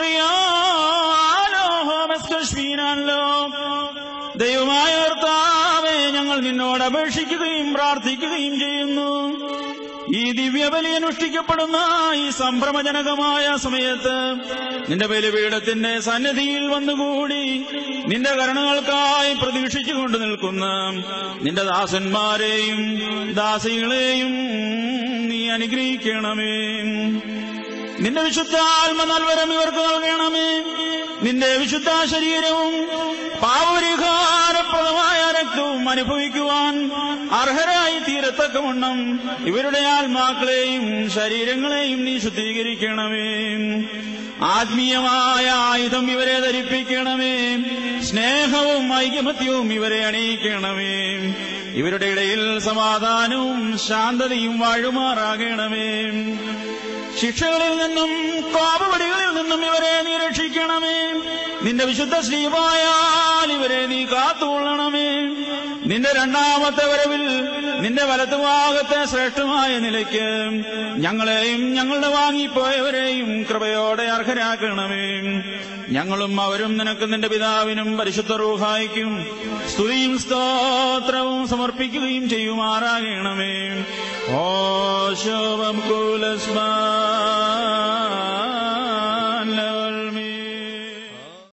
ദൈവമായ കർത്താവെ ഞങ്ങൾ നിന്നോട് അപേക്ഷിക്കുകയും പ്രാർത്ഥിക്കുകയും ചെയ്യുന്നു ഈ ദിവ്യബലി അനുഷ്ഠിക്കപ്പെടുന്ന ഈ സംഭ്രമജനകമായ സമയത്ത് നിന്റെ ബലിപീഠത്തിന്റെ സന്നിധിയിൽ വന്നുകൂടി നിന്റെ കരുണകൾക്കായി പ്രതീക്ഷിച്ചുകൊണ്ട് നിൽക്കുന്ന നിന്റെ ദാസന്മാരെയും ദാസികളെയും നീ അനുഗ്രഹിക്കണമേ നിന്റെ വിശുദ്ധ ആത്മ നൽവരം ഇവർക്ക് നൽകണമേ നിന്റെ വിശുദ്ധ ശരീരവും പാവരിഹാരപ്രദമായ രക്തവും അനുഭവിക്കുവാൻ അർഹരായി തീരത്തക്കവണ്ണം ഇവരുടെ ആത്മാക്കളെയും ശരീരങ്ങളെയും നീ ശുദ്ധീകരിക്കണമേ ആത്മീയമായ ആയുധം ഇവരെ ധരിപ്പിക്കണമേ സ്നേഹവും ഐകമത്യവും ഇവരെ അണിയിക്കണമേ ഇവരുടെ ഇടയിൽ സമാധാനവും ശാന്തതയും വാഴുമാറാകണമേ ശിക്ഷകളിൽ നിന്നും കോപവടികളിൽ നിന്നും ഇവരെ നീ രക്ഷിക്കണമേ നിന്റെ വിശുദ്ധ ശ്രീമായാൽ ഇവരെ നീ കാത്തുകൊള്ളണമേ നിന്റെ രണ്ടാമത്തെ വരവിൽ നിന്റെ വലത്തുഭാഗത്തെ ശ്രേഷ്ഠമായ നിലയ്ക്ക് ഞങ്ങളെയും ഞങ്ങളുടെ വാങ്ങിപ്പോയവരെയും കൃപയോടെ അർഹരാക്കണമേ ഞങ്ങളും അവരും നിനക്ക് നിന്റെ പിതാവിനും പരിശുദ്ധ റൂഹായിക്കും സ്തുതിയും സ്തോത്രവും സമർപ്പിക്കുകയും ചെയ്യുമാറാകണമേ ഓ ശോഭം കുലസ്മാ